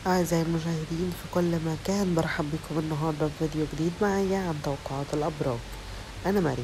أعزائي المشاهدين في كل مكان برحب بكم النهاردة في فيديو جديد معايا عن توقعات الأبراج أنا مريم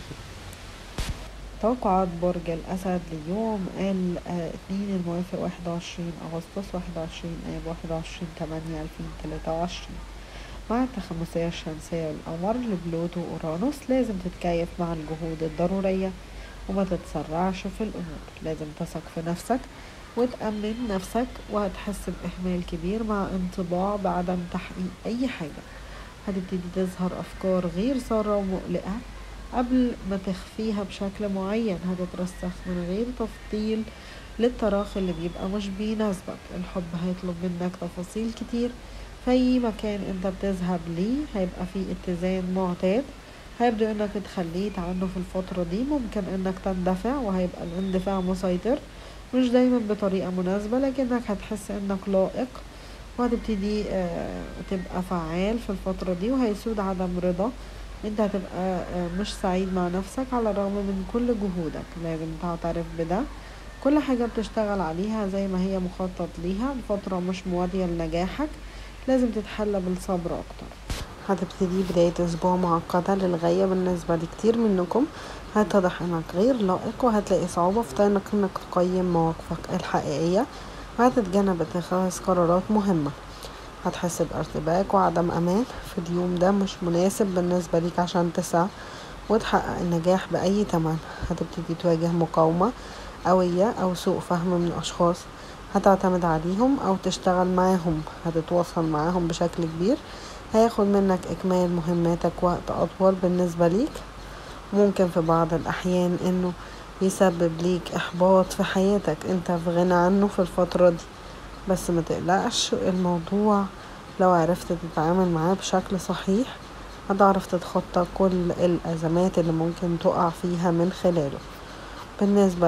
توقعات برج الأسد ليوم الاثنين الموافق واحد وعشرين أغسطس واحد وعشرين آب واحد وعشرين تمانية ألفين تلاتة وعشرين مع التخمسية الشمسية والقمر لبلوتو وأورانوس لازم تتكيف مع الجهود الضرورية وما تتسرعش في الأمور لازم تثق في نفسك وتأمن نفسك وهتحس بإهمال كبير مع انطباع بعدم تحقيق أي حاجة هتبتدي تظهر أفكار غير سارة ومقلقة قبل ما تخفيها بشكل معين هتترسخ من غير تفضيل للتراخي اللي بيبقى مش بيناسبك الحب هيطلب منك تفاصيل كتير في أي مكان انت بتذهب ليه هيبقى فيه اتزان معتاد هيبدو انك اتخليت عنه في الفترة دي ممكن انك تندفع وهيبقى الاندفاع مسيطر مش دايما بطريقة مناسبة لكنك هتحس انك لائق وهتبتدي آه تبقى فعال في الفترة دي وهيسود عدم رضا انت هتبقى آه مش سعيد مع نفسك على الرغم من كل جهودك لازم تعترف بده كل حاجة بتشتغل عليها زي ما هي مخطط ليها الفترة مش موادية لنجاحك لازم تتحلى بالصبر اكتر هتبتدي بداية أسبوع معقدة للغاية بالنسبة لكتير منكم هيتضح انك غير لائق وهتلاقي صعوبة في انك انك تقيم مواقفك الحقيقية وهتتجنب اتخاذ قرارات مهمة هتحس بارتباك وعدم امان في اليوم ده مش مناسب بالنسبة ليك عشان تسعى وتحقق النجاح بأي تمن هتبتدي تواجه مقاومة قوية أو سوء فهم من أشخاص هتعتمد عليهم أو تشتغل معاهم هتتواصل معاهم بشكل كبير هياخد منك إكمال مهماتك وقت أطول بالنسبة ليك ممكن في بعض الأحيان إنه يسبب ليك إحباط في حياتك أنت في غنى عنه في الفترة دي بس ما تقلقش الموضوع لو عرفت تتعامل معاه بشكل صحيح هتعرف تتخطى كل الأزمات اللي ممكن تقع فيها من خلاله بالنسبة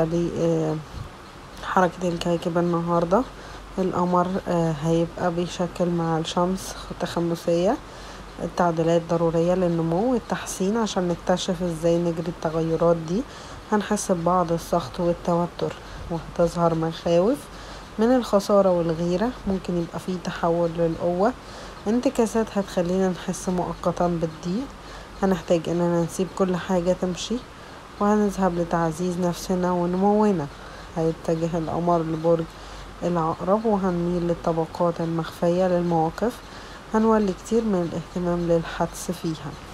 لحركة الكواكب النهاردة القمر هيبقى بيشكل مع الشمس تخمسية التعديلات ضرورية للنمو والتحسين عشان نكتشف ازاي نجري التغيرات دي هنحس ببعض السخط والتوتر وهتظهر مخاوف من الخسارة والغيرة ممكن يبقى فيه تحول للقوة انتكاسات هتخلينا نحس مؤقتا بالضيق هنحتاج اننا نسيب كل حاجة تمشي وهنذهب لتعزيز نفسنا ونمونا هيتجه القمر لبرج العقرب وهنميل للطبقات المخفية للمواقف هنولي كتير من الاهتمام للحدس فيها